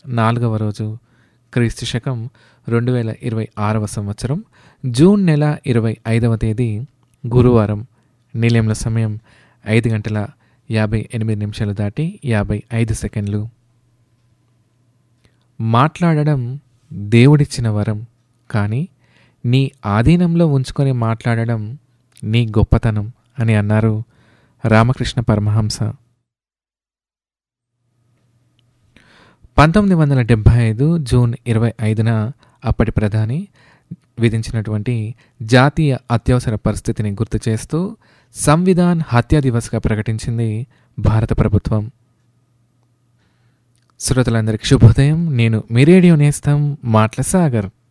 నాలుగవ రోజు క్రీస్తు శకం రెండు వేల ఇరవై ఆరవ సంవత్సరం జూన్ నెల ఇరవై ఐదవ తేదీ గురువారం నిలయంల సమయం ఐదు గంటల యాభై ఎనిమిది నిమిషాలు దాటి యాభై ఐదు సెకండ్లు మాట్లాడడం దేవుడిచ్చిన వరం కానీ నీ ఆధీనంలో ఉంచుకొని మాట్లాడడం నీ గొప్పతనం అని అన్నారు రామకృష్ణ పరమహంస పంతొమ్మిది వందల డెబ్భై ఐదు జూన్ ఇరవై ఐదున అప్పటి ప్రధాని విధించినటువంటి జాతీయ అత్యవసర పరిస్థితిని గుర్తు చేస్తూ సంవిధాన్ హత్యా దివస్గా ప్రకటించింది భారత ప్రభుత్వం శ్రోతలందరికీ శుభోదయం నేను మీ రేడియో నేస్తం మాటల సాగర్